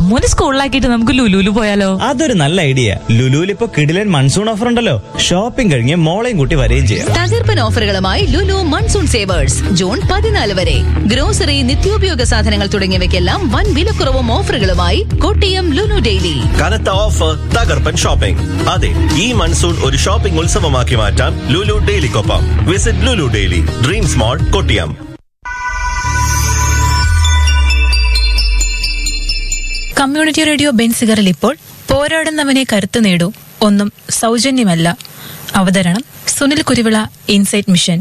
അമ്മൂനെ സ്കൂളിലാക്കിയിട്ട് നമുക്ക് ലുലുലു പോയാലോ അതൊരു നല്ല ഐഡിയ ലുലുവിൽ ഇപ്പൊ കിടിലൻ മൺസൂൺ ഓഫർ ഉണ്ടല്ലോ ഷോപ്പിംഗ് കഴിഞ്ഞ് മോളെയും കൂട്ടി വരികയും ചെയ്യാം തകർപ്പൻ ഓഫറുകളുമായി ലുലു മൺസൂൺ സേവേഴ്സ് ജൂൺ പതിനാല് വരെ ഗ്രോസറി നിത്യോപയോഗ സാധനങ്ങൾ തുടങ്ങിയവയ്ക്കെല്ലാം വൻ വിലക്കുറവും ഓഫറുകളുമായി കൊട്ടിയം ലുലു ഡെയിലി കനത്ത ഓഫർ തകർപ്പൻ ഷോപ്പിംഗ് അതെ ഈ മൺസൂൺ ഒരു ഷോപ്പിംഗ് ഉത്സവമാക്കി മാറ്റാം ലുലു ഡെയിലിക്കൊപ്പം visit Lulu daily dream smart Kottiyam community radio ബെൻസിഗറിൽ ഇപ്പോൾ പോരാടുന്നവനെ കരുത്തു നേടൂ ഒന്നും സൗജന്യമല്ല അവതരണം സുനിൽ കുരുവിള ഇൻസൈറ്റ് മിഷൻ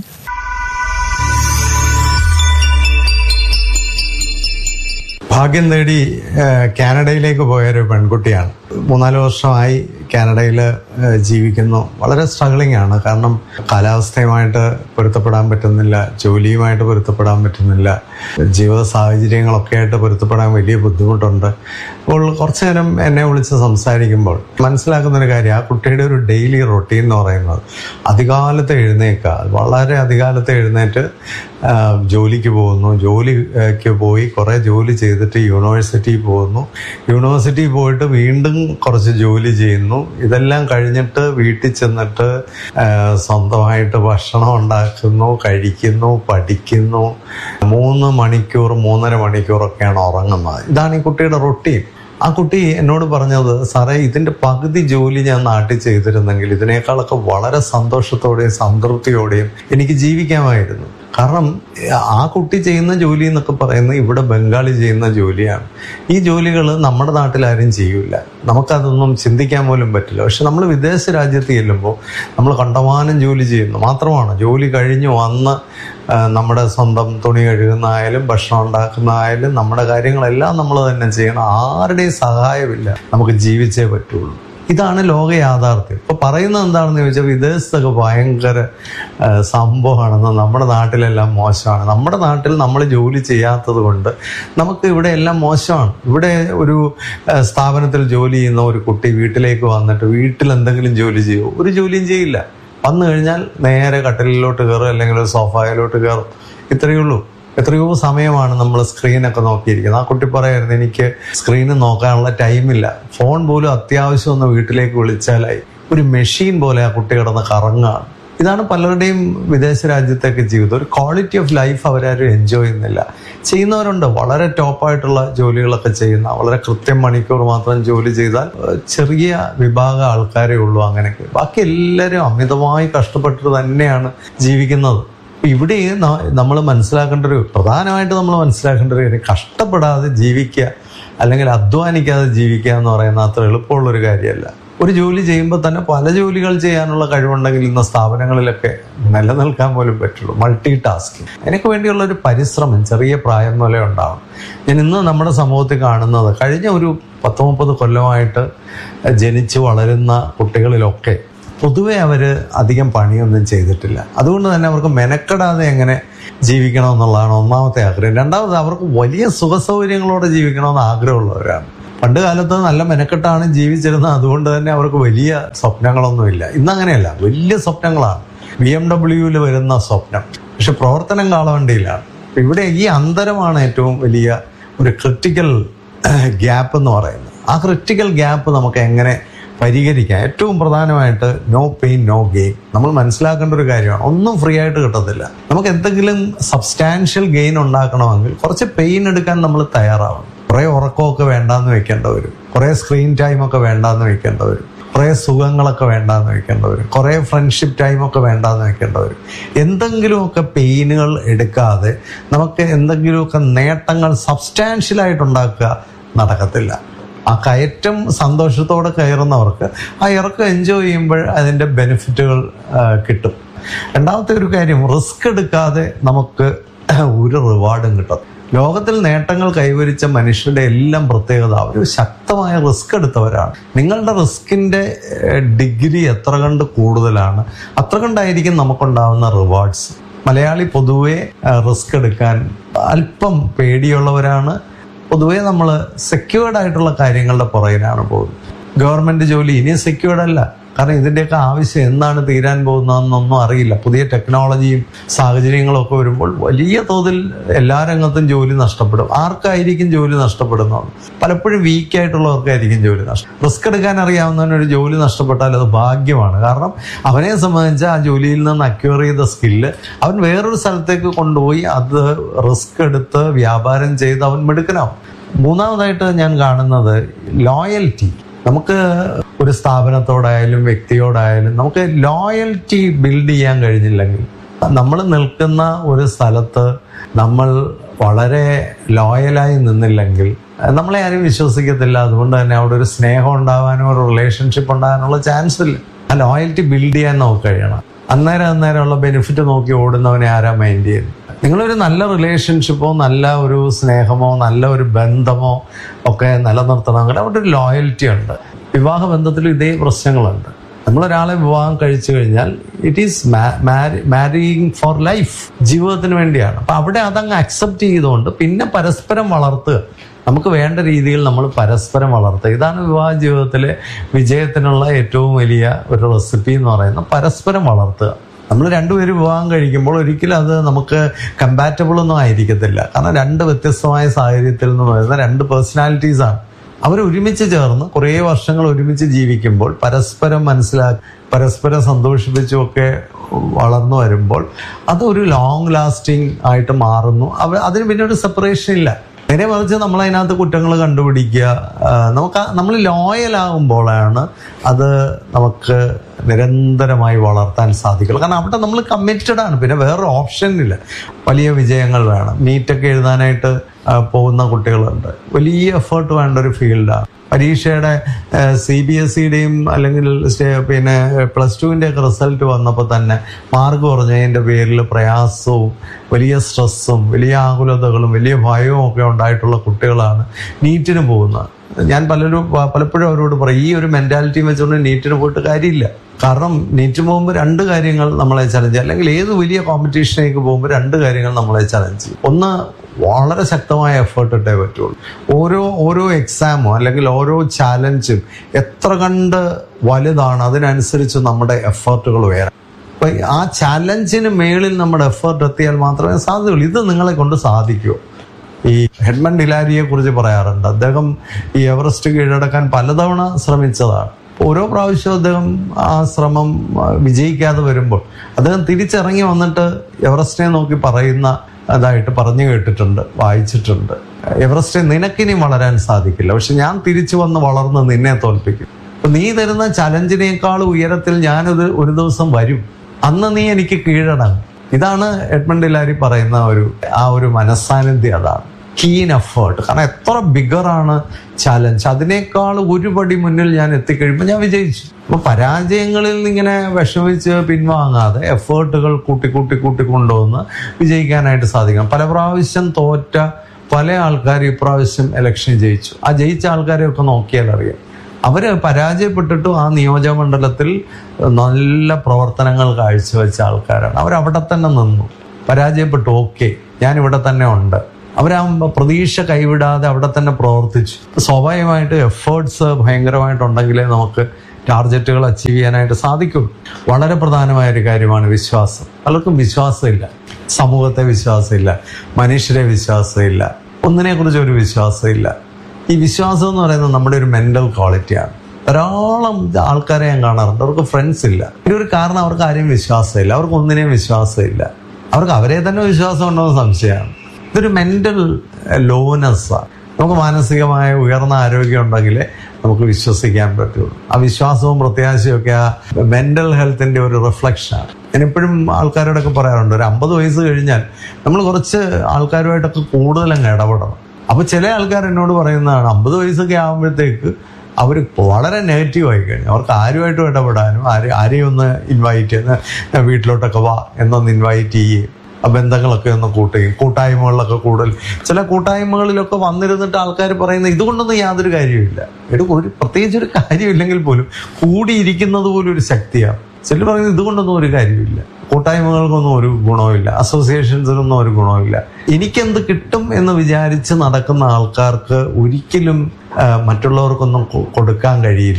ഭാഗ്യം നേടി ഏഹ്, കാനഡയിലേക്ക് പോയൊരു പെൺകുട്ടിയാണ് മൂന്നാല് വർഷമായി കാനഡയിൽ ഏഹ്, ജീവിക്കുന്നു വളരെ സ്ട്രഗിളിംഗ് ആണ് കാരണം കാലാവസ്ഥയുമായിട്ട് പൊരുത്തപ്പെടാൻ പറ്റുന്നില്ല ജോലിയുമായിട്ട് പൊരുത്തപ്പെടാൻ പറ്റുന്നില്ല ജീവിത സാഹചര്യങ്ങളൊക്കെ ആയിട്ട് പൊരുത്തപ്പെടാൻ വലിയ ബുദ്ധിമുട്ടുണ്ട് അപ്പോൾ കുറച്ചു നേരം എന്നെ വിളിച്ച് സംസാരിക്കുമ്പോൾ മനസ്സിലാക്കുന്ന ഒരു കാര്യം ആ കുട്ടിയുടെ ഒരു ഡെയിലി റൊട്ടീൻ എന്ന് പറയുന്നത് അധികാലത്ത് എഴുന്നേക്കുക വളരെ അധികാലത്ത് എഴുന്നേറ്റ് ആ, ജോലിക്ക് പോകുന്നു ജോലിക്ക് പോയി കുറേ ജോലി ചെയ്തിട്ട് യൂണിവേഴ്സിറ്റിയിൽ പോകുന്നു യൂണിവേഴ്സിറ്റിയിൽ പോയിട്ട് വീണ്ടും കുറച്ച് ജോലി ചെയ്യുന്നു ഇതെല്ലാം കഴിഞ്ഞിട്ട് വീട്ടിൽ ചെന്നിട്ട് ആ, സ്വന്തമായിട്ട് ഭക്ഷണം ഉണ്ടാക്കുന്നു കഴിക്കുന്നു പഠിക്കുന്നു മൂന്ന് മണിക്കൂർ മൂന്നര മണിക്കൂറൊക്കെയാണ് ഉറങ്ങുന്നത് ഇതാണ് ഈ കുട്ടിയുടെ റൊട്ടീൻ ആ കുട്ടി എന്നോട് പറഞ്ഞത് സാറേ ഇതിന്റെ പകുതി ജോലി ഞാൻ നാട്ടിൽ ചെയ്തിരുന്നെങ്കിൽ ഇതിനേക്കാളൊക്കെ വളരെ സന്തോഷത്തോടെയും സംതൃപ്തിയോടെയും എനിക്ക് ജീവിക്കാമായിരുന്നു കാരണം ആ കുട്ടി ചെയ്യുന്ന ജോലി എന്നൊക്കെ പറയുന്നത് ഇവിടെ ബംഗാളി ചെയ്യുന്ന ജോലിയാണ് ഈ ജോലികൾ നമ്മുടെ നാട്ടിൽ ആരും ചെയ്യൂല നമുക്കതൊന്നും ചിന്തിക്കാൻ പോലും പറ്റില്ല പക്ഷെ നമ്മൾ വിദേശ രാജ്യത്ത് ചെല്ലുമ്പോൾ നമ്മൾ കണ്ടമാനം ജോലി ചെയ്യുന്നു മാത്രമാണ് ജോലി കഴിഞ്ഞ് വന്ന് ആ, നമ്മുടെ സ്വന്തം തുണി കഴുകുന്നതായാലും ഭക്ഷണം ഉണ്ടാക്കുന്നതായാലും നമ്മുടെ കാര്യങ്ങളെല്ലാം നമ്മൾ തന്നെ ചെയ്യണം ആരുടെയും സഹായമില്ല നമുക്ക് ജീവിച്ചേ പറ്റുള്ളൂ ഇതാണ് ലോക യാഥാർത്ഥ്യം ഇപ്പൊ പറയുന്നത് എന്താണെന്ന് ചോദിച്ചാൽ വിദേശത്തൊക്കെ ഭയങ്കര ആ, സംഭവമാണെന്ന് നമ്മുടെ നാട്ടിലെല്ലാം മോശമാണ് നമ്മുടെ നാട്ടിൽ നമ്മൾ ജോലി ചെയ്യാത്തത് കൊണ്ട് നമുക്ക് ഇവിടെ എല്ലാം മോശമാണ് ഇവിടെ ഒരു ആ, സ്ഥാപനത്തിൽ ജോലി ചെയ്യുന്ന ഒരു കുട്ടി വീട്ടിലേക്ക് വന്നിട്ട് വീട്ടിൽ എന്തെങ്കിലും ജോലി ചെയ്യുമോ ഒരു ജോലിയും ചെയ്യില്ല വന്നു കഴിഞ്ഞാൽ നേരെ കട്ടിലിലോട്ട് കയറും അല്ലെങ്കിൽ ഒരു സോഫയിലോട്ട് കയറും ഇത്രയേ ഉള്ളൂ എത്രയോ സമയമാണ് നമ്മൾ സ്ക്രീനൊക്കെ നോക്കിയിരിക്കുന്നത് ആ കുട്ടി പറയായിരുന്നു എനിക്ക് സ്ക്രീന് നോക്കാനുള്ള ടൈമില്ല ഫോൺ പോലും അത്യാവശ്യം ഒന്ന് വീട്ടിലേക്ക് വിളിച്ചാലായി ഒരു മെഷീൻ പോലെ ആ കുട്ടി കിടന്ന് കറങ്ങാണ് ഇതാണ് പലരുടെയും വിദേശ രാജ്യത്തേക്ക് ജീവിതം ഒരു ക്വാളിറ്റി ഓഫ് ലൈഫ് അവരാരും എൻജോയ് ചെയ്യുന്നില്ല ചെയ്യുന്നവരുണ്ട് വളരെ ടോപ്പായിട്ടുള്ള ജോലികളൊക്കെ ചെയ്യുന്ന വളരെ കൃത്യം മണിക്കൂർ മാത്രം ജോലി ചെയ്താൽ ഏഹ്, ചെറിയ വിഭാഗം ആൾക്കാരേ ഉള്ളൂ അങ്ങനെയൊക്കെ ബാക്കി എല്ലാവരും അമിതമായി കഷ്ടപ്പെട്ടിട്ട് തന്നെയാണ് ജീവിക്കുന്നത് അപ്പൊ ഇവിടെ നമ്മൾ മനസ്സിലാക്കേണ്ട ഒരു പ്രധാനമായിട്ട് നമ്മൾ മനസ്സിലാക്കേണ്ട ഒരു കാര്യം കഷ്ടപ്പെടാതെ ജീവിക്കുക അല്ലെങ്കിൽ അധ്വാനിക്കാതെ ജീവിക്കുക എന്ന് പറയുന്ന അത്ര എളുപ്പമുള്ള ഒരു കാര്യമല്ല ഒരു ജോലി ചെയ്യുമ്പോൾ തന്നെ പല ജോലികൾ ചെയ്യാനുള്ള കഴിവുണ്ടെങ്കിൽ ഇന്ന് സ്ഥാപനങ്ങളിലൊക്കെ നിലനിൽക്കാൻ പോലും പറ്റുള്ളൂ മൾട്ടി ടാസ്കിങ് അതിനൊക്കെ വേണ്ടിയുള്ള ഒരു പരിശ്രമം ചെറിയ പ്രായം മുതലേ ഉണ്ടാവും ഞാൻ ഇന്ന് നമ്മുടെ സമൂഹത്തിൽ കാണുന്നത് കഴിഞ്ഞ ഒരു പത്ത് മുപ്പത് കൊല്ലമായിട്ട് ജനിച്ച് വളരുന്ന കുട്ടികളിലൊക്കെ പൊതുവെ അവർ അധികം പണിയൊന്നും ചെയ്തിട്ടില്ല അതുകൊണ്ട് തന്നെ അവർക്ക് മെനക്കെടാതെ എങ്ങനെ ജീവിക്കണം എന്നുള്ളതാണ് ഒന്നാമത്തെ ആഗ്രഹം രണ്ടാമത് അവർക്ക് വലിയ സുഖസൗകര്യങ്ങളോടെ ജീവിക്കണമെന്ന് ആഗ്രഹമുള്ളവരാണ് പണ്ട് കാലത്ത് നല്ല മെനക്കെട്ടാണ് ജീവിച്ചിരുന്നത് അതുകൊണ്ട് തന്നെ അവർക്ക് വലിയ സ്വപ്നങ്ങളൊന്നുമില്ല ഇന്ന് അങ്ങനെയല്ല വലിയ സ്വപ്നങ്ങളാണ് ബി എം ഡബ്ല്യുവിൽ വരുന്ന സ്വപ്നം പക്ഷെ പ്രവർത്തനം കാളവണ്ടിയിലാണ് ഇവിടെ ഈ അന്തരമാണ് ഏറ്റവും വലിയ ഒരു ക്രിട്ടിക്കൽ ഗ്യാപ്പ് എന്ന് പറയുന്നത് ആ ക്രിട്ടിക്കൽ ഗ്യാപ്പ് നമുക്ക് എങ്ങനെ പരിഹരിക്കാം ഏറ്റവും പ്രധാനമായിട്ട് നോ പെയിൻ നോ ഗെയിൻ നമ്മൾ മനസ്സിലാക്കേണ്ട ഒരു കാര്യമാണ് ഒന്നും ഫ്രീ ആയിട്ട് കിട്ടത്തില്ല നമുക്ക് എന്തെങ്കിലും സബ്സ്റ്റാൻഷ്യൽ ഗെയിൻ ഉണ്ടാക്കണമെങ്കിൽ കുറച്ച് പെയിൻ എടുക്കാൻ നമ്മൾ തയ്യാറാവണം കുറേ ഉറക്കമൊക്കെ വേണ്ടാന്ന് വെക്കേണ്ട വരും കുറേ സ്ക്രീൻ ടൈം ഒക്കെ വേണ്ടാന്ന് വെക്കേണ്ട വരും കുറേ സുഖങ്ങളൊക്കെ വേണ്ടാന്ന് വെക്കേണ്ട വരും കുറേ ഫ്രണ്ട്ഷിപ്പ് ടൈമൊക്കെ വേണ്ടാന്ന് വെക്കേണ്ട വരും എന്തെങ്കിലുമൊക്കെ പെയിനുകൾ എടുക്കാതെ നമുക്ക് എന്തെങ്കിലുമൊക്കെ നേട്ടങ്ങൾ സബ്സ്റ്റാൻഷ്യലായിട്ട് ഉണ്ടാക്കുക നടക്കത്തില്ല ആ കയറ്റം സന്തോഷത്തോടെ കയറുന്നവർക്ക് ആ ഇറക്കം എൻജോയ് ചെയ്യുമ്പോൾ അതിൻ്റെ ബെനിഫിറ്റുകൾ കിട്ടും രണ്ടാമത്തെ ഒരു കാര്യം റിസ്ക് എടുക്കാതെ നമുക്ക് ഒരു റിവാർഡും കിട്ടും ലോകത്തിൽ നേട്ടങ്ങൾ കൈവരിച്ച മനുഷ്യരുടെ എല്ലാം പ്രത്യേകത അവർ ശക്തമായ റിസ്ക് എടുത്തവരാണ് നിങ്ങളുടെ റിസ്കിന്റെ ഡിഗ്രി എത്ര കണ്ട് കൂടുതലാണ് അത്ര കണ്ടായിരിക്കും നമുക്കുണ്ടാവുന്ന റിവാർഡ്സ് മലയാളി പൊതുവെ റിസ്ക് എടുക്കാൻ അല്പം പേടിയുള്ളവരാണ് പൊതുവേ നമ്മൾ സെക്യൂർഡ് ആയിട്ടുള്ള കാര്യങ്ങളുടെ പുറകിലാണ് പോകുന്നത് ഗവൺമെന്റ് ജോലി ഇനി സെക്യൂർഡ് അല്ല കാരണം ഇതിൻ്റെയൊക്കെ ആവശ്യം എന്നാണ് തീരാൻ പോകുന്നതെന്നൊന്നും അറിയില്ല പുതിയ ടെക്നോളജിയും സാഹചര്യങ്ങളും ഒക്കെ വരുമ്പോൾ വലിയ തോതിൽ എല്ലാ രംഗത്തും ജോലി നഷ്ടപ്പെടും ആർക്കായിരിക്കും ജോലി നഷ്ടപ്പെടുന്നത് പലപ്പോഴും വീക്കായിട്ടുള്ളവർക്കായിരിക്കും ജോലി നഷ്ടം റിസ്ക് എടുക്കാൻ അറിയാവുന്നവന് ഒരു ജോലി നഷ്ടപ്പെട്ടാൽ അത് ഭാഗ്യമാണ് കാരണം അവനെ സംബന്ധിച്ച് ആ ജോലിയിൽ നിന്ന് അക്യൂർ ചെയ്ത സ്കില്ല് അവൻ വേറൊരു സ്ഥലത്തേക്ക് കൊണ്ടുപോയി അത് റിസ്ക് എടുത്ത് വ്യാപാരം ചെയ്ത് അവൻ മിടുക്കനാവും മൂന്നാമതായിട്ട് ഞാൻ കാണുന്നത് ലോയൽറ്റി നമുക്ക് ഒരു സ്ഥാപനത്തോടായാലും വ്യക്തിയോടായാലും നമുക്ക് ലോയൽറ്റി ബിൽഡ് ചെയ്യാൻ കഴിഞ്ഞില്ലെങ്കിൽ നമ്മൾ നിൽക്കുന്ന ഒരു സ്ഥലത്ത് നമ്മൾ വളരെ ലോയലായി നിന്നില്ലെങ്കിൽ നമ്മളെ ആരും വിശ്വസിക്കത്തില്ല അതുകൊണ്ട് തന്നെ അവിടെ ഒരു സ്നേഹം ഉണ്ടാവാനോ ഒരു റിലേഷൻഷിപ്പ് ഉണ്ടാകാനുള്ള ചാൻസ് ഇല്ല ആ ലോയൽറ്റി ബിൽഡ് ചെയ്യാൻ നമുക്ക് കഴിയണം അന്നേരം അന്നേരമുള്ള ബെനിഫിറ്റ് നോക്കി ഓടുന്നവനെ ആരാ മൈൻഡ് ചെയ്യുന്നത് നിങ്ങളൊരു നല്ല റിലേഷൻഷിപ്പോ നല്ല ഒരു സ്നേഹമോ നല്ല ഒരു ബന്ധമോ ഒക്കെ നിലനിർത്തണമെങ്കിൽ അവിടെ ഒരു ലോയൽറ്റി ഉണ്ട് വിവാഹ ബന്ധത്തിലും ഇതേ പ്രശ്നങ്ങളുണ്ട് നമ്മളൊരാളെ വിവാഹം കഴിച്ചു കഴിഞ്ഞാൽ it is marrying for life ജീവിതത്തിന് വേണ്ടിയാണ് അപ്പൊ അവിടെ അതങ്ങ് അക്സെപ്റ്റ് ചെയ്തുകൊണ്ട് പിന്നെ പരസ്പരം വളർത്തുക നമുക്ക് വേണ്ട രീതിയിൽ നമ്മൾ പരസ്പരം വളർത്തുക ഇതാണ് വിവാഹ ജീവിതത്തിലെ വിജയത്തിനുള്ള ഏറ്റവും വലിയ ഒരു റെസിപ്പി എന്ന് പറയുന്നത് പരസ്പരം വളർത്തുക നമ്മൾ രണ്ടുപേരും വിവാഹം കഴിക്കുമ്പോൾ ഒരിക്കലും അത് നമുക്ക് കമ്പാറ്റബിൾ ഒന്നും ആയിരിക്കത്തില്ല കാരണം രണ്ട് വ്യത്യസ്തമായ സാഹചര്യത്തിൽ നിന്ന് വരുന്ന രണ്ട് പേഴ്സണാലിറ്റീസ് ആണ് അവർ ഒരുമിച്ച് ചേർന്ന് കുറേ വർഷങ്ങൾ ഒരുമിച്ച് ജീവിക്കുമ്പോൾ പരസ്പരം മനസ്സിലാക്കി പരസ്പരം സന്തോഷിപ്പിച്ചുമൊക്കെ വളർന്നു വരുമ്പോൾ അത് ഒരു ലോങ് ലാസ്റ്റിംഗ് ആയിട്ട് മാറുന്നു അവ അതിന് പിന്നെ ഒരു സെപ്പറേഷൻ ഇല്ല നേരെ മറിച്ച് നമ്മൾ അതിനകത്ത് കുറ്റങ്ങൾ കണ്ടുപിടിക്കുക ആ, നമുക്ക് ആ- നമ്മൾ ലോയൽ ആകുമ്പോഴാണ് അത് നമുക്ക് നിരന്തരമായി വളർത്താൻ സാധിക്കുള്ളൂ കാരണം അവിടെ നമ്മൾ കമ്മിറ്റഡ് ആണ് പിന്നെ വേറൊരു ഓപ്ഷൻ ഇല്ല വലിയ വിജയങ്ങൾ വേണം നീറ്റൊക്കെ എഴുതാനായിട്ട് ആ, പോകുന്ന കുട്ടികളുണ്ട് വലിയ എഫേർട്ട് വേണ്ട ഒരു ഫീൽഡാണ് പരീക്ഷയുടെ സി ബി എസ് സിയുടെയും അല്ലെങ്കിൽ സ്റ്റേ- പിന്നെ പ്ലസ് ടുവിൻ്റെ ഒക്കെ റിസൾട്ട് വന്നപ്പോൾ തന്നെ മാർക്ക് കുറഞ്ഞതിൻ്റെ പേരിൽ പ്രയാസവും വലിയ സ്ട്രെസ്സും വലിയ ആകുലതകളും വലിയ ഭയവും ഒക്കെ ഉണ്ടായിട്ടുള്ള കുട്ടികളാണ് നീറ്റിന് പോകുന്നത് ഞാൻ പലരും പ- പലപ്പോഴും അവരോട് പറയും ഈ ഒരു മെന്റാലിറ്റി വെച്ചുകൊണ്ട് നീറ്റിന് പോയിട്ട് കാര്യമില്ല കാരണം നീറ്റ് പോകുമ്പോൾ രണ്ട് കാര്യങ്ങൾ നമ്മളെ ചലഞ്ച് ചെയ്യും അല്ലെങ്കിൽ ഏത് വലിയ കോമ്പറ്റീഷനിലേക്ക് പോകുമ്പോൾ രണ്ട് കാര്യങ്ങൾ നമ്മളെ ചലഞ്ച് ചെയ്യും ഒന്ന് വളരെ ശക്തമായ എഫേർട്ട് ഇട്ടേ പറ്റുള്ളൂ ഓരോ ഓരോ എക്സാമോ അല്ലെങ്കിൽ ഓരോ ചാലഞ്ചും എത്ര കണ്ട് വലുതാണ് അതിനനുസരിച്ച് നമ്മുടെ എഫേർട്ടുകൾ വേറെ അപ്പൊ ആ ചാലഞ്ചിന് മേളിൽ നമ്മുടെ എഫേർട്ട് എത്തിയാൽ മാത്രമേ സാധ്യതയുള്ളൂ ഇത് നിങ്ങളെ കൊണ്ട് സാധിക്കൂ ഈ ഹെഡ്മൺ ഡിലാരിയെ കുറിച്ച് പറയാറുണ്ട് അദ്ദേഹം ഈ എവറസ്റ്റ് കീഴടക്കാൻ പലതവണ ശ്രമിച്ചതാണ് ഓരോ പ്രാവശ്യവും അദ്ദേഹം ആ ശ്രമം ആ, വിജയിക്കാതെ വരുമ്പോൾ അദ്ദേഹം തിരിച്ചിറങ്ങി വന്നിട്ട് എവറസ്റ്റിനെ നോക്കി പറയുന്ന അതായിട്ട് പറഞ്ഞു കേട്ടിട്ടുണ്ട് വായിച്ചിട്ടുണ്ട് എവറസ്റ്റ് നിനക്കിനി വളരാൻ സാധിക്കില്ല പക്ഷെ ഞാൻ തിരിച്ചു വന്ന് വളർന്ന് നിന്നെ തോൽപ്പിക്കും അപ്പൊ നീ തരുന്ന ചലഞ്ചിനേക്കാൾ ഉയരത്തിൽ ഞാനത് ഒരു ദിവസം വരും അന്ന് നീ എനിക്ക് കീഴടങ്ങും ഇതാണ് എഡ്മണ്ട് ലാരി പറയുന്ന ഒരു ആ ഒരു മനസ്സാന്നിധ്യം അതാണ് കീൻ എഫേർട്ട് കാരണം എത്ര ബിഗറാണ് ചലഞ്ച് അതിനേക്കാൾ ഒരു പടി മുന്നിൽ ഞാൻ എത്തിക്കഴിയുമ്പോൾ ഞാൻ വിജയിച്ചു അപ്പൊ പരാജയങ്ങളിൽ നിന്ന് ഇങ്ങനെ വിഷമിച്ച് പിൻവാങ്ങാതെ എഫേർട്ടുകൾ കൂട്ടി കൂട്ടി കൂട്ടി കൊണ്ടുവന്ന് വിജയിക്കാനായിട്ട് സാധിക്കണം പല പ്രാവശ്യം തോറ്റ പല ആൾക്കാർ ഇപ്രാവശ്യം ഇലക്ഷൻ ജയിച്ചു ആ ജയിച്ച ആൾക്കാരെയൊക്കെ നോക്കിയാൽ അറിയാം അവര് പരാജയപ്പെട്ടിട്ടും ആ നിയോജകമണ്ഡലത്തിൽ നല്ല പ്രവർത്തനങ്ങൾ കാഴ്ചവെച്ച ആൾക്കാരാണ് അവരവിടെ തന്നെ നിന്നു പരാജയപ്പെട്ടു ഓക്കെ ഞാൻ ഇവിടെ തന്നെ ഉണ്ട് അവരാ പ്രതീക്ഷ കൈവിടാതെ അവിടെ തന്നെ പ്രവർത്തിച്ചു സ്വാഭാവികമായിട്ട് എഫേർട്സ് ഭയങ്കരമായിട്ടുണ്ടെങ്കിലേ നമുക്ക് ടാർഗറ്റുകൾ അച്ചീവ് ചെയ്യാനായിട്ട് സാധിക്കും വളരെ പ്രധാനമായ ഒരു കാര്യമാണ് വിശ്വാസം പലർക്കും വിശ്വാസമില്ല സമൂഹത്തെ വിശ്വാസമില്ല മനുഷ്യരെ വിശ്വാസമില്ല ഒന്നിനെ കുറിച്ച് ഒരു വിശ്വാസമില്ല ഈ വിശ്വാസം എന്ന് പറയുന്നത് നമ്മുടെ ഒരു മെന്റൽ ക്വാളിറ്റിയാണ് ധാരാളം ആൾക്കാരെ ഞാൻ കാണാറുണ്ട് അവർക്ക് ഫ്രണ്ട്സ് ഇല്ല ഇതിന്റെ ഒരു കാരണം അവർക്ക് ആരെയും വിശ്വാസമില്ല അവർക്ക് ഒന്നിനെയും വിശ്വാസമില്ല അവർക്ക് അവരെ തന്നെ വിശ്വാസം ഉണ്ടോ എന്ന് സംശയമാണ് ഇതൊരു മെന്റൽ ലോനെസ്സാണ് നമുക്ക് മാനസികമായ ഉയർന്ന ആരോഗ്യം ഉണ്ടെങ്കിലേ നമുക്ക് വിശ്വസിക്കാൻ പറ്റുള്ളൂ ആ വിശ്വാസവും പ്രത്യാശയും ഒക്കെ ആ മെന്റൽ ഹെൽത്തിന്റെ ഒരു റിഫ്ലക്ഷനാണ് ഞാനിപ്പോഴും ആൾക്കാരോടൊക്കെ പറയാറുണ്ട് ഒരു അമ്പത് വയസ്സ് കഴിഞ്ഞാൽ നമ്മൾ കുറച്ച് ആൾക്കാരുമായിട്ടൊക്കെ കൂടുതലങ്ങ് ഇടപെടണം അപ്പൊ ചില ആൾക്കാർ എന്നോട് പറയുന്നതാണ് അമ്പത് വയസ്സൊക്കെ ആകുമ്പോഴത്തേക്ക് അവർ വളരെ നെഗറ്റീവ് ആയി കഴിഞ്ഞു അവർക്ക് ആരുമായിട്ടും ഇടപെടാനും ആരെ ആരെയും ഒന്ന് ഇൻവൈറ്റ് ചെയ്യുന്ന വീട്ടിലോട്ടൊക്കെ വാ എന്നൊന്ന് ഇൻവൈറ്റ് ചെയ്യുകയും ആ ബന്ധങ്ങളൊക്കെ ഒന്ന് കൂട്ടുകയും കൂട്ടായ്മകളിലൊക്കെ കൂടുതൽ ചില കൂട്ടായ്മകളിലൊക്കെ വന്നിരുന്നിട്ട് ആൾക്കാർ പറയുന്നത് ഇതുകൊണ്ടൊന്നും യാതൊരു കാര്യമില്ല ഒരു ഒരു പ്രത്യേകിച്ച് ഒരു കാര്യമില്ലെങ്കിൽ പോലും കൂടിയിരിക്കുന്നത് പോലും ഒരു ശക്തിയാണ് ചിലർ പറയുന്നത് ഇതുകൊണ്ടൊന്നും ഒരു കാര്യമില്ല കൂട്ടായ്മകൾക്കൊന്നും ഒരു ഗുണവുമില്ല അസോസിയേഷൻസിനൊന്നും ഒരു ഗുണവുമില്ല എനിക്കെന്ത് കിട്ടും എന്ന് വിചാരിച്ച് നടക്കുന്ന ആൾക്കാർക്ക് ഒരിക്കലും ആ, മറ്റുള്ളവർക്കൊന്നും കൊ- കൊടുക്കാൻ കഴിയില്ല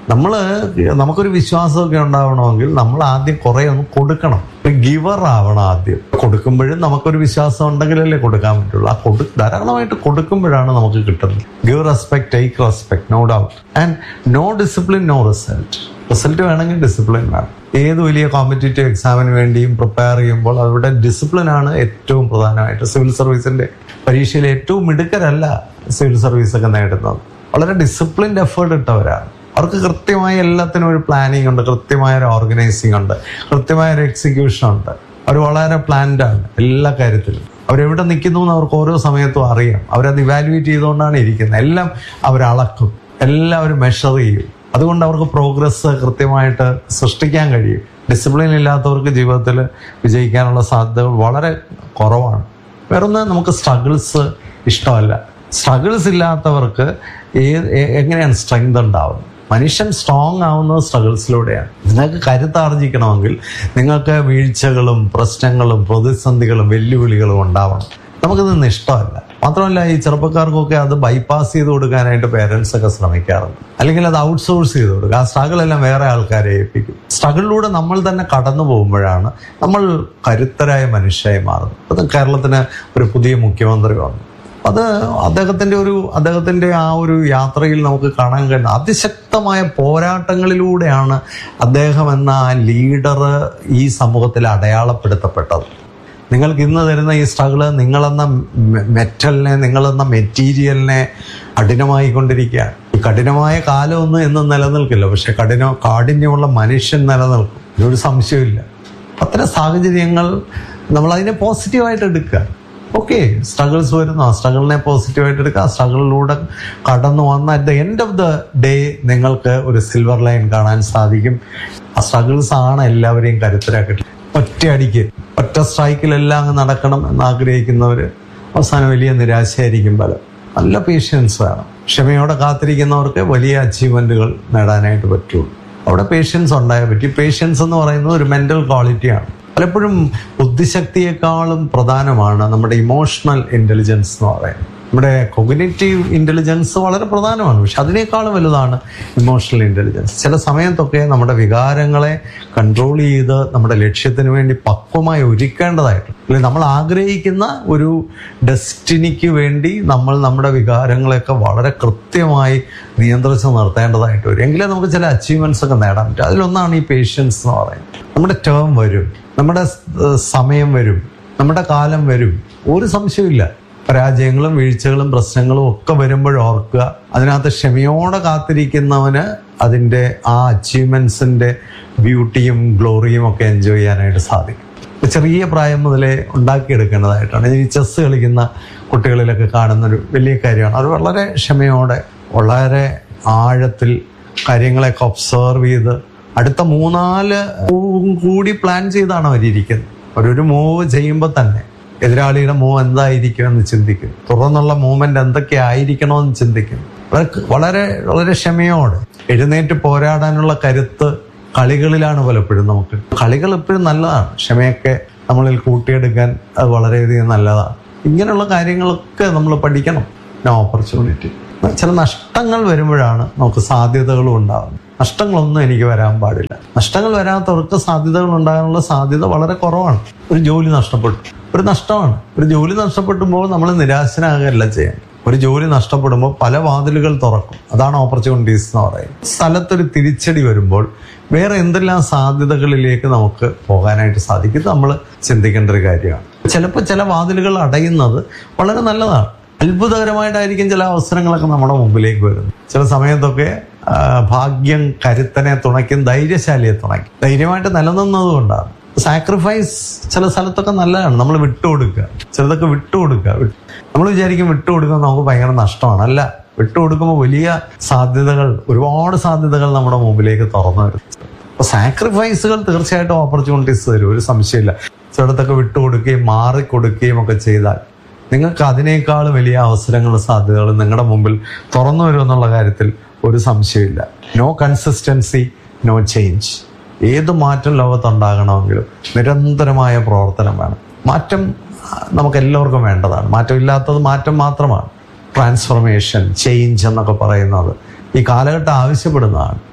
നമ്മൾ നമുക്കൊരു വിശ്വാസമൊക്കെ ഉണ്ടാവണമെങ്കിൽ നമ്മൾ ആദ്യം കുറേ ഒന്ന് കൊടുക്കണം ഗിവർ ആവണം ആദ്യം കൊടുക്കുമ്പോഴും നമുക്കൊരു വിശ്വാസം ഉണ്ടെങ്കിലല്ലേ കൊടുക്കാൻ പറ്റുള്ളൂ ആ കൊടു ധാരാളമായിട്ട് കൊടുക്കുമ്പോഴാണ് നമുക്ക് കിട്ടുന്നത് give respect take respect no doubt and no discipline no result result വേണമെങ്കിൽ ഡിസിപ്ലിൻ വേണം ഏത് വലിയ കോമ്പറ്റേറ്റീവ് എക്സാമിന് വേണ്ടിയും പ്രിപ്പയർ ചെയ്യുമ്പോൾ അവരുടെ ഡിസിപ്ലിൻ ആണ് ഏറ്റവും പ്രധാനമായിട്ട് സിവിൽ സർവീസിന്റെ പരീക്ഷയിൽ ഏറ്റവും മിടുക്കരല്ല സിവിൽ സർവീസ് ഒക്കെ നേടുന്നത് വളരെ ഡിസിപ്ലിൻഡ് എഫേർട്ട് ഇട്ടവരാണ് അവർക്ക് കൃത്യമായ എല്ലാത്തിനും ഒരു പ്ലാനിങ് ഉണ്ട് കൃത്യമായ ഒരു ഓർഗനൈസിങ് ഉണ്ട് കൃത്യമായ ഒരു എക്സിക്യൂഷൻ ഉണ്ട് അവർ വളരെ പ്ലാൻഡ് ആണ് എല്ലാ കാര്യത്തിലും അവരെവിടെ നിൽക്കുന്നു എന്ന് അവർക്ക് ഓരോ സമയത്തും അറിയാം അവരത് ഇവാലുവേറ്റ് ചെയ്തുകൊണ്ടാണ് ഇരിക്കുന്നത് എല്ലാം അവർ അളക്കും എല്ലാം അവർ മെഷർ ചെയ്യും അതുകൊണ്ട് അവർക്ക് പ്രോഗ്രസ് കൃത്യമായിട്ട് സൃഷ്ടിക്കാൻ കഴിയും ഡിസിപ്ലിൻ ഇല്ലാത്തവർക്ക് ജീവിതത്തിൽ വിജയിക്കാനുള്ള സാധ്യതകൾ വളരെ കുറവാണ് വേറൊന്ന് നമുക്ക് സ്ട്രഗിൾസ് ഇഷ്ടമല്ല സ്ട്രഗിൾസ് ഇല്ലാത്തവർക്ക് ഏത് എ- എങ്ങനെയാണ് സ്ട്രെങ്ത് ഉണ്ടാവുന്നത് മനുഷ്യൻ സ്ട്രോങ് ആവുന്നത് സ്ട്രഗിൾസിലൂടെയാണ് നിങ്ങൾക്ക് കരുത്താർജിക്കണമെങ്കിൽ നിങ്ങൾക്ക് വീഴ്ചകളും പ്രശ്നങ്ങളും പ്രതിസന്ധികളും വെല്ലുവിളികളും ഉണ്ടാവണം നമുക്കിതൊന്നും ഇഷ്ടമല്ല മാത്രമല്ല ഈ ചെറുപ്പക്കാർക്കൊക്കെ അത് ബൈപ്പാസ് ചെയ്ത് കൊടുക്കാനായിട്ട് പേരൻസ് ഒക്കെ ശ്രമിക്കാറുണ്ട് അല്ലെങ്കിൽ അത് ഔട്ട്സോഴ്സ് ചെയ്ത് കൊടുക്കുക ആ സ്ട്രഗിൾ എല്ലാം വേറെ ആൾക്കാരെ ഏൽപ്പിക്കും സ്ട്രഗിളിലൂടെ നമ്മൾ തന്നെ കടന്നു പോകുമ്പോഴാണ് നമ്മൾ കരുത്തരായ മനുഷ്യരായി മാറുന്നത് അത് കേരളത്തിന് ഒരു പുതിയ മുഖ്യമന്ത്രി വന്നു അത് അദ്ദേഹത്തിന്റെ ഒരു അദ്ദേഹത്തിന്റെ ആ ഒരു യാത്രയിൽ നമുക്ക് കാണാൻ കഴിയുന്ന അതിശക്തമായ പോരാട്ടങ്ങളിലൂടെയാണ് അദ്ദേഹം എന്ന ആ ലീഡർ ഈ സമൂഹത്തിൽ അടയാളപ്പെടുത്തപ്പെട്ടത് നിങ്ങൾക്ക് ഇന്ന് തരുന്ന ഈ സ്ട്രഗിള് നിങ്ങളെന്ന മെ- മെറ്റലിനെ നിങ്ങളെന്ന മെറ്റീരിയലിനെ കഠിനമായിക്കൊണ്ടിരിക്കുകയാണ് ഈ കഠിനമായ കാലമൊന്നും എന്നും നിലനിൽക്കില്ല പക്ഷെ കഠിന കാഠിന്യമുള്ള മനുഷ്യൻ നിലനിൽക്കും ഇതിനൊരു സംശയമില്ല അത്തരം സാഹചര്യങ്ങൾ നമ്മൾ അതിനെ പോസിറ്റീവായിട്ട് എടുക്കുക ഓക്കെ സ്ട്രഗിൾസ് വരുന്നു ആ സ്ട്രഗിളിനെ പോസിറ്റീവായിട്ട് എടുക്കുക ആ സ്ട്രഗിളിലൂടെ കടന്നു വന്ന at the end of the day നിങ്ങൾക്ക് ഒരു സിൽവർ ലൈൻ കാണാൻ സാധിക്കും ആ സ്ട്രഗിൾസ് ആണ് എല്ലാവരെയും കരുത്തരാക്കട്ടെ ഒറ്റയടിക്ക് ഒറ്റ സ്ട്രൈക്കിലെല്ലാം അങ്ങ് നടക്കണം എന്ന് ആഗ്രഹിക്കുന്നവര് അവസാനം വലിയ നിരാശയായിരിക്കും പല നല്ല പേഷ്യൻസ് വേണം ക്ഷമയോടെ കാത്തിരിക്കുന്നവർക്ക് വലിയ അച്ചീവ്മെന്റുകൾ നേടാനായിട്ട് പറ്റുള്ളൂ അവിടെ പേഷ്യൻസ് ഉണ്ടായാൽ പറ്റി പേഷ്യൻസ് എന്ന് പറയുന്നത് ഒരു മെന്റൽ ക്വാളിറ്റിയാണ് പലപ്പോഴും ബുദ്ധിശക്തിയെക്കാളും പ്രധാനമാണ് നമ്മുടെ ഇമോഷണൽ ഇന്റലിജൻസ് എന്ന് പറയുന്നത് നമ്മുടെ കൊഗ്നേറ്റീവ് ഇന്റലിജൻസ് വളരെ പ്രധാനമാണ് പക്ഷെ അതിനേക്കാളും വലുതാണ് ഇമോഷണൽ ഇന്റലിജൻസ് ചില സമയത്തൊക്കെ നമ്മുടെ വികാരങ്ങളെ കൺട്രോൾ ചെയ്ത് നമ്മുടെ ലക്ഷ്യത്തിന് വേണ്ടി പക്വമായി ഒരുക്കേണ്ടതായിട്ടുണ്ട് അല്ലെങ്കിൽ നമ്മൾ ആഗ്രഹിക്കുന്ന ഒരു ഡെസ്റ്റിനിക്ക് വേണ്ടി നമ്മൾ നമ്മുടെ വികാരങ്ങളെയൊക്കെ വളരെ കൃത്യമായി നിയന്ത്രിച്ച് നിർത്തേണ്ടതായിട്ട് വരും എങ്കിലേ നമുക്ക് ചില അച്ചീവ്മെന്റ്സ് ഒക്കെ നേടാൻ പറ്റും അതിലൊന്നാണ് ഈ പേഷ്യൻസ് എന്ന് പറയുന്നത് നമ്മുടെ ടേം വരും നമ്മുടെ ഏഹ്, സമയം വരും നമ്മുടെ കാലം വരും ഒരു സംശയമില്ല പരാജയങ്ങളും വീഴ്ചകളും പ്രശ്നങ്ങളും ഒക്കെ വരുമ്പോൾ ഓർക്കുക അതിനകത്ത് ക്ഷമയോടെ കാത്തിരിക്കുന്നവന് അതിൻ്റെ ആ അച്ചീവ്മെന്റ്സിന്റെ ബ്യൂട്ടിയും ഗ്ലോറിയും ഒക്കെ എൻജോയ് ചെയ്യാനായിട്ട് സാധിക്കും ഇപ്പൊ ചെറിയ പ്രായം മുതലേ ഉണ്ടാക്കിയെടുക്കേണ്ടതായിട്ടാണ് ഈ ചെസ് കളിക്കുന്ന കുട്ടികളിലൊക്കെ കാണുന്ന ഒരു വലിയ കാര്യമാണ് അത് വളരെ ക്ഷമയോടെ വളരെ ആഴത്തിൽ കാര്യങ്ങളെയൊക്കെ ഒബ്സർവ് ചെയ്ത് അടുത്ത മൂന്നാല് മൂവും കൂടി പ്ലാൻ ചെയ്താണ് അവരിയ്ക്കുന്നത് അവരൊരു മൂവ് ചെയ്യുമ്പോൾ തന്നെ എതിരാളിയുടെ മൂവ് എന്തായിരിക്കും എന്ന് ചിന്തിക്കും തുടർന്നുള്ള മൂവ്മെന്റ് എന്തൊക്കെ ആയിരിക്കണമെന്ന് ചിന്തിക്കും വളരെ വളരെ വളരെ ക്ഷമയോടെ എഴുന്നേറ്റ് പോരാടാനുള്ള കരുത്ത് കളികളിലാണ് പലപ്പോഴും നമുക്ക് കളികൾ എപ്പോഴും നല്ലതാണ് ക്ഷമയൊക്കെ നമ്മളിൽ കൂട്ടിയെടുക്കാൻ അത് വളരെയധികം നല്ലതാണ് ഇങ്ങനെയുള്ള കാര്യങ്ങളൊക്കെ നമ്മൾ പഠിക്കണം ഓപ്പർച്യൂണിറ്റി ചില നഷ്ടങ്ങൾ വരുമ്പോഴാണ് നമുക്ക് സാധ്യതകളും ഉണ്ടാകുന്നത് നഷ്ടങ്ങളൊന്നും എനിക്ക് വരാൻ പാടില്ല നഷ്ടങ്ങൾ വരാത്തവർക്ക് സാധ്യതകൾ ഉണ്ടാകാനുള്ള സാധ്യത വളരെ കുറവാണ് ഒരു ജോലി നഷ്ടപ്പെട്ടു ഒരു നഷ്ടമാണ് ഒരു ജോലി നഷ്ടപ്പെട്ടുമ്പോൾ നമ്മൾ നിരാശനാകുകയല്ല ചെയ്യാൻ ഒരു ജോലി നഷ്ടപ്പെടുമ്പോൾ പല വാതിലുകൾ തുറക്കും അതാണ് ഓപ്പർച്യൂണിറ്റീസ് എന്ന് പറയുന്നത് സ്ഥലത്തൊരു തിരിച്ചടി വരുമ്പോൾ വേറെ എന്തെല്ലാം സാധ്യതകളിലേക്ക് നമുക്ക് പോകാനായിട്ട് സാധിക്കും ഇത് നമ്മൾ ചിന്തിക്കേണ്ട ഒരു കാര്യമാണ് ചിലപ്പോൾ ചില വാതിലുകൾ അടയുന്നത് വളരെ നല്ലതാണ് അത്ഭുതകരമായിട്ടായിരിക്കും ചില അവസരങ്ങളൊക്കെ നമ്മുടെ മുമ്പിലേക്ക് വരുന്നത് ചില സമയത്തൊക്കെ ആ, ഭാഗ്യം കരുത്തനെ തുണയ്ക്കും ധൈര്യശാലിയെ തുണയ്ക്കും ധൈര്യമായിട്ട് നിലനിന്നത് കൊണ്ടാണ് സാക്രിഫൈസ് ചില സ്ഥലത്തൊക്കെ നല്ലതാണ് നമ്മൾ വിട്ടുകൊടുക്കുക ചിലതൊക്കെ വിട്ടുകൊടുക്കുക വി- നമ്മൾ വിചാരിക്കും വിട്ടുകൊടുക്കുക നമുക്ക് ഭയങ്കര നഷ്ടമാണ് അല്ല വിട്ടുകൊടുക്കുമ്പോൾ വലിയ സാധ്യതകൾ ഒരുപാട് സാധ്യതകൾ നമ്മുടെ മുമ്പിലേക്ക് തുറന്നു വരും അപ്പൊ സാക്രിഫൈസുകൾ തീർച്ചയായിട്ടും ഓപ്പർച്യൂണിറ്റീസ് തരും ഒരു സംശയമില്ല ചിലടത്തൊക്കെ വിട്ടുകൊടുക്കുകയും മാറിക്കൊടുക്കുകയും ഒക്കെ ചെയ്താൽ നിങ്ങൾക്ക് അതിനേക്കാൾ വലിയ അവസരങ്ങളും സാധ്യതകളും നിങ്ങളുടെ മുമ്പിൽ തുറന്നു വരുമെന്നുള്ള കാര്യത്തിൽ ഒരു സംശയമില്ല നോ കൺസിസ്റ്റൻസി നോ ചേഞ്ച് ഏത് മാറ്റം ലോകത്തുണ്ടാകണമെങ്കിലും നിരന്തരമായ പ്രവർത്തനം വേണം മാറ്റം ആ, നമുക്ക് എല്ലാവർക്കും വേണ്ടതാണ് മാറ്റം ഇല്ലാത്തത് മാറ്റം മാത്രമാണ് ട്രാൻസ്ഫർമേഷൻ ചേഞ്ച് എന്നൊക്കെ പറയുന്നത് ഈ കാലഘട്ടം ആവശ്യപ്പെടുന്നതാണ്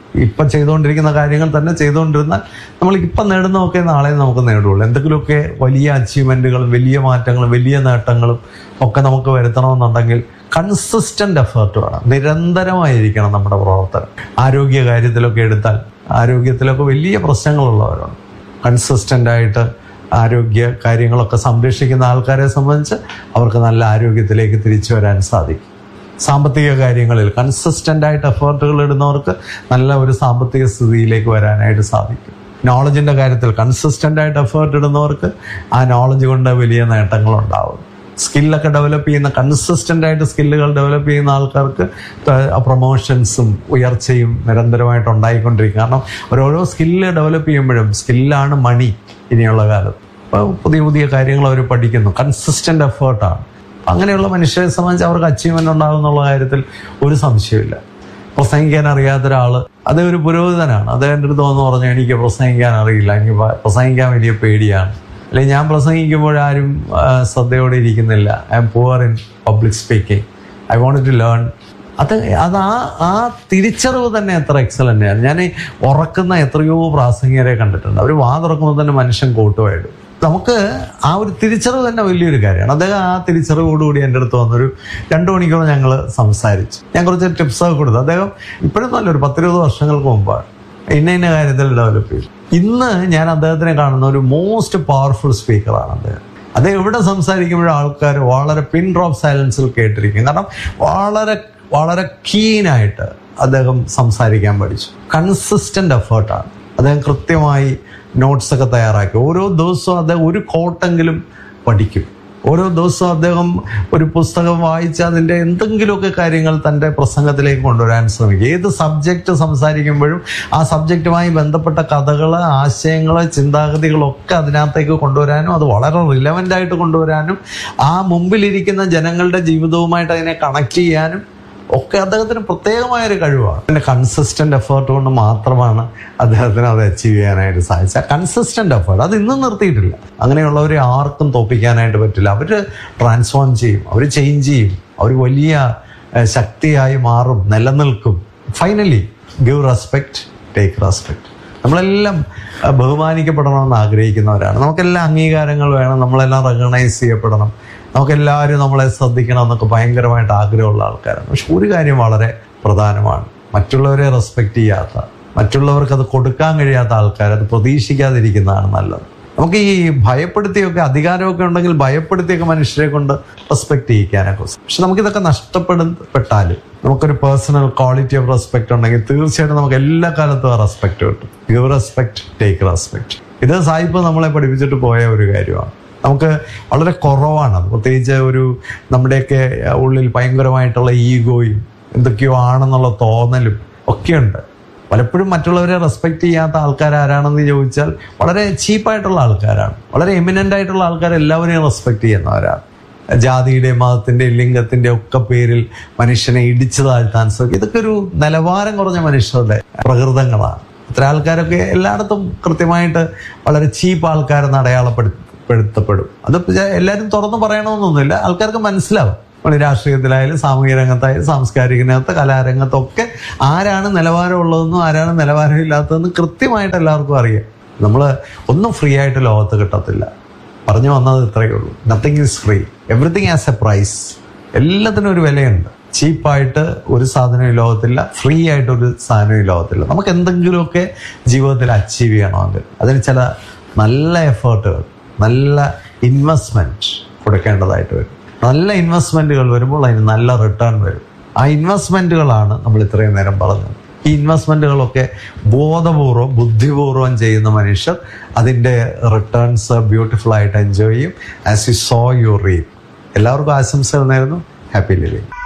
ഇപ്പം ചെയ്തുകൊണ്ടിരിക്കുന്ന കാര്യങ്ങൾ തന്നെ ചെയ്തുകൊണ്ടിരുന്നാൽ നമ്മൾ ഇപ്പം നേടുന്നതൊക്കെ നാളെ നമുക്ക് നേടുള്ളൂ എന്തെങ്കിലുമൊക്കെ വലിയ അച്ചീവ്മെന്റുകളും വലിയ മാറ്റങ്ങളും വലിയ നേട്ടങ്ങളും ഒക്കെ നമുക്ക് വരുത്തണമെന്നുണ്ടെങ്കിൽ കൺസിസ്റ്റന്റ് എഫേർട്ട് വേണം നിരന്തരമായിരിക്കണം നമ്മുടെ പ്രവർത്തനം ആരോഗ്യ കാര്യത്തിലൊക്കെ എടുത്താൽ ആരോഗ്യത്തിലൊക്കെ വലിയ പ്രശ്നങ്ങളുള്ളവരാണ് കൺസിസ്റ്റന്റ് ആയിട്ട് ആരോഗ്യ കാര്യങ്ങളൊക്കെ സംരക്ഷിക്കുന്ന ആൾക്കാരെ സംബന്ധിച്ച് അവർക്ക് നല്ല ആരോഗ്യത്തിലേക്ക് തിരിച്ചു വരാൻ സാധിക്കും സാമ്പത്തിക കാര്യങ്ങളിൽ കൺസിസ്റ്റന്റ് ആയിട്ട് എഫേർട്ടുകൾ ഇടുന്നവർക്ക് നല്ല ഒരു സാമ്പത്തിക സ്ഥിതിയിലേക്ക് വരാനായിട്ട് സാധിക്കും നോളജിന്റെ കാര്യത്തിൽ കൺസിസ്റ്റന്റ് ആയിട്ട് എഫേർട്ട് ഇടുന്നവർക്ക് ആ നോളജ് കൊണ്ട് വലിയ നേട്ടങ്ങൾ ഉണ്ടാവും സ്കില്ലൊക്കെ ഡെവലപ്പ് ചെയ്യുന്ന കൺസിസ്റ്റന്റ് ആയിട്ട് സ്കില്ലുകൾ ഡെവലപ്പ് ചെയ്യുന്ന ആൾക്കാർക്ക് പ്രൊമോഷൻസും ഉയർച്ചയും നിരന്തരമായിട്ട് ഉണ്ടായിക്കൊണ്ടിരിക്കും കാരണം ഓരോരോ സ്കില്ല് ഡെവലപ്പ് ചെയ്യുമ്പോഴും സ്കില്ലാണ് മണി ഇനിയുള്ള കാലത്ത് അപ്പോൾ പുതിയ പുതിയ കാര്യങ്ങൾ അവർ പഠിക്കുന്നു കൺസിസ്റ്റന്റ് എഫേർട്ടാണ് അങ്ങനെയുള്ള മനുഷ്യരെ സംബന്ധിച്ച് അവർക്ക് അച്ചീവ്മെന്റ് ഉണ്ടാകും എന്നുള്ള കാര്യത്തിൽ ഒരു സംശയമില്ല പ്രസംഗിക്കാൻ അറിയാത്ത ഒരാൾ അദ്ദേഹം ഒരു പുരോഹിതനാണ് അദ്ദേഹത്തിൻ്റെ അടുത്ത് വന്ന് പറഞ്ഞു എനിക്ക് പ്രസംഗിക്കാൻ അറിയില്ല എനിക്ക് പ- പ്രസംഗിക്കാൻ വലിയ പേടിയാണ് അല്ലെങ്കിൽ ഞാൻ പ്രസംഗിക്കുമ്പോൾ ആരും ആ, ശ്രദ്ധയോടെ ഇരിക്കുന്നില്ല I'm poor in public speaking I want to learn അത് അത് ആ ആ തിരിച്ചറിവ് തന്നെ എത്ര എക്സലൻ്റ് ആണ് ഞാൻ ഈ ഉറക്കുന്ന എത്രയോ പ്രാസംഗികരെ കണ്ടിട്ടുണ്ട് അവർ വാ തുറക്കുമ്പോൾ തന്നെ മനുഷ്യൻ കോട്ടുമായിടും നമുക്ക് ആ ഒരു തിരിച്ചറിവ് തന്നെ വലിയൊരു കാര്യമാണ് അദ്ദേഹം ആ തിരിച്ചറിവോടുകൂടി എൻ്റെ അടുത്ത് വന്നൊരു രണ്ടു മണിക്കൂർ ഞങ്ങൾ സംസാരിച്ചു ഞാൻ കുറച്ച് ടിപ്സൊക്കെ കൊടുത്തു അദ്ദേഹം ഇപ്പോഴും നല്ലൊരു പത്തിരുപത് വർഷങ്ങൾക്ക് മുമ്പാണ് ഇന്ന ഇന്ന കാര്യത്തിൽ ഡെവലപ്പ് ചെയ്തു ഇന്ന് ഞാൻ അദ്ദേഹത്തിനെ കാണുന്ന ഒരു മോസ്റ്റ് പവർഫുൾ സ്പീക്കറാണ് അദ്ദേഹം അദ്ദേഹം എവിടെ സംസാരിക്കുമ്പോഴും ആൾക്കാർ വളരെ പിൻ ഡ്രോപ്പ് സൈലൻസിൽ കേട്ടിരിക്കും കാരണം വളരെ വളരെ കീനായിട്ട് അദ്ദേഹം സംസാരിക്കാൻ പഠിച്ചു കൺസിസ്റ്റന്റ് എഫേർട്ടാണ് അദ്ദേഹം കൃത്യമായി നോട്ട്സ് ഒക്കെ തയ്യാറാക്കി ഓരോ ദിവസവും അദ്ദേഹം ഒരു കോട്ടെങ്കിലും പഠിക്കും ഓരോ ദിവസവും അദ്ദേഹം ഒരു പുസ്തകം വായിച്ച് അതിൻ്റെ എന്തെങ്കിലുമൊക്കെ കാര്യങ്ങൾ തൻ്റെ പ്രസംഗത്തിലേക്ക് കൊണ്ടുവരാൻ ശ്രമിക്കും ഏത് സബ്ജക്റ്റ് സംസാരിക്കുമ്പോഴും ആ സബ്ജക്റ്റുമായി ബന്ധപ്പെട്ട കഥകൾ ആശയങ്ങൾ ചിന്താഗതികളൊക്കെ അതിനകത്തേക്ക് കൊണ്ടുവരാനും അത് വളരെ റിലവൻ്റ് ആയിട്ട് കൊണ്ടുവരാനും ആ മുമ്പിലിരിക്കുന്ന ജനങ്ങളുടെ ജീവിതവുമായിട്ട് അതിനെ കണക്ട് ചെയ്യാനും ഒക്കെ അദ്ദേഹത്തിന് പ്രത്യേകമായ ഒരു കഴിവാണ് പിന്നെ കൺസിസ്റ്റന്റ് എഫേർട്ട് കൊണ്ട് മാത്രമാണ് അദ്ദേഹത്തിന് അത് അച്ചീവ് ചെയ്യാനായിട്ട് സാധിച്ചത് കൺസിസ്റ്റന്റ് എഫേർട്ട് അത് ഇന്നും നിർത്തിയിട്ടില്ല അങ്ങനെയുള്ളവരെ ആർക്കും തോപ്പിക്കാനായിട്ട് പറ്റില്ല അവർ ട്രാൻസ്ഫോം ചെയ്യും അവർ ചേഞ്ച് ചെയ്യും അവർ വലിയ ഏഹ്, ശക്തിയായി മാറും നിലനിൽക്കും finally give respect take respect നമ്മളെല്ലാം അഹ്, ബഹുമാനിക്കപ്പെടണമെന്ന് ആഗ്രഹിക്കുന്നവരാണ് നമുക്കെല്ലാം അംഗീകാരങ്ങൾ വേണം നമ്മളെല്ലാം റെക്കഗ്നൈസ് ചെയ്യപ്പെടണം നമുക്കെല്ലാവരും നമ്മളെ ശ്രദ്ധിക്കണം എന്നൊക്കെ ഭയങ്കരമായിട്ട് ആഗ്രഹമുള്ള ആൾക്കാരാണ് പക്ഷെ ഒരു കാര്യം വളരെ പ്രധാനമാണ് മറ്റുള്ളവരെ റെസ്പെക്ട് ചെയ്യാത്ത മറ്റുള്ളവർക്ക് അത് കൊടുക്കാൻ കഴിയാത്ത ആൾക്കാർ അത് പ്രതീക്ഷിക്കാതിരിക്കുന്നതാണ് നല്ലത് നമുക്ക് ഈ ഭയപ്പെടുത്തിയൊക്കെ അധികാരമൊക്കെ ഉണ്ടെങ്കിൽ ഭയപ്പെടുത്തിയൊക്കെ മനുഷ്യരെ കൊണ്ട് റെസ്പെക്ട് ചെയ്യിക്കാനൊക്കെ സാധിക്കും. പക്ഷെ നമുക്കിതൊക്കെ നഷ്ടപ്പെടുപ്പെട്ടാൽ നമുക്കൊരു പേഴ്സണൽ ക്വാളിറ്റി ഓഫ് റെസ്പെക്ട് ഉണ്ടെങ്കിൽ തീർച്ചയായിട്ടും നമുക്ക് എല്ലാ കാലത്തും ആ റെസ്പെക്ട് കിട്ടും ഗിവ് റെസ്പെക്ട് ടേക്ക് റെസ്പെക്ട് ഇത് സായിപ്പ് നമ്മളെ പഠിപ്പിച്ചിട്ട് പോയ ഒരു കാര്യമാണ് നമുക്ക് വളരെ കുറവാണ് അത്. പ്രത്യേകിച്ച് ഒരു നമ്മുടെയൊക്കെ ഉള്ളിൽ ഭയങ്കരമായിട്ടുള്ള ഈഗോയും എന്തൊക്കെയോ ആണെന്നുള്ള തോന്നലും ഒക്കെയുണ്ട് പലപ്പോഴും മറ്റുള്ളവരെ റെസ്പെക്ട് ചെയ്യാത്ത ആൾക്കാർ ആരാണെന്ന് ചോദിച്ചാൽ വളരെ ചീപ്പായിട്ടുള്ള ആൾക്കാരാണ് വളരെ എമിനൻ്റ് ആയിട്ടുള്ള ആൾക്കാർ എല്ലാവരെയും റെസ്പെക്ട് ചെയ്യുന്നവരാണ് ജാതിയുടെ മതത്തിന്റെ ലിംഗത്തിന്റെ ഒക്കെ പേരിൽ മനുഷ്യനെ ഇടിച്ചു താഴ്ത്താൻ ശ്രമിക്കും ഇതൊക്കെ ഒരു നിലവാരം കുറഞ്ഞ മനുഷ്യരുടെ പ്രകൃതങ്ങളാണ് ഇത്ര ആൾക്കാരൊക്കെ എല്ലായിടത്തും കൃത്യമായിട്ട് വളരെ ചീപ്പ് ആൾക്കാരെന്ന് അടയാളപ്പെടുത്തപ്പെടും അത് എല്ലാവരും തുറന്നു പറയണമെന്നൊന്നുമില്ല ആൾക്കാർക്ക് മനസ്സിലാവും നമ്മൾ രാഷ്ട്രീയത്തിലായാലും സാമൂഹിക രംഗത്തായാലും സാംസ്കാരിക രംഗത്ത് കലാരംഗത്തൊക്കെ ആരാണ് നിലവാരമുള്ളതെന്നും ആരാണ് നിലവാരമില്ലാത്തതെന്നും കൃത്യമായിട്ട് എല്ലാവർക്കും അറിയാം നമ്മൾ ഒന്നും ഫ്രീ ആയിട്ട് ലോകത്ത് കിട്ടത്തില്ല പറഞ്ഞു വന്നത് ഇത്രയേ ഉള്ളൂ nothing is free everything has a price എല്ലാത്തിനും ഒരു വിലയുണ്ട് ചീപ്പായിട്ട് ഒരു സാധനവും ഈ ലോകത്തില്ല ഫ്രീ ആയിട്ട് ഒരു സാധനവും ഈ ലോകത്തില്ല നമുക്ക് എന്തെങ്കിലുമൊക്കെ ജീവിതത്തിൽ അച്ചീവ് ചെയ്യണമെങ്കിൽ അതിന് ചില നല്ല എഫേർട്ടുകൾ നല്ല ഇൻവെസ്റ്റ്മെന്റ് കൊടുക്കേണ്ടതായിട്ട് വരും നല്ല ഇൻവെസ്റ്റ്മെന്റുകൾ വരുമ്പോൾ അതിന് നല്ല റിട്ടേൺ വരും ആ ഇൻവെസ്റ്റ്മെന്റുകളാണ് നമ്മൾ ഇത്രയും നേരം പറഞ്ഞത് ഈ ഇൻവെസ്റ്റ്മെന്റുകളൊക്കെ ബോധപൂർവം ബുദ്ധിപൂർവം ചെയ്യുന്ന മനുഷ്യർ അതിൻ്റെ റിട്ടേൺസ് ബ്യൂട്ടിഫുൾ ആയിട്ട് എൻജോയ് ചെയ്യും as you sow you reap എല്ലാവർക്കും ആശംസകൾ നേരുന്നു ഹാപ്പി ലിവിങ്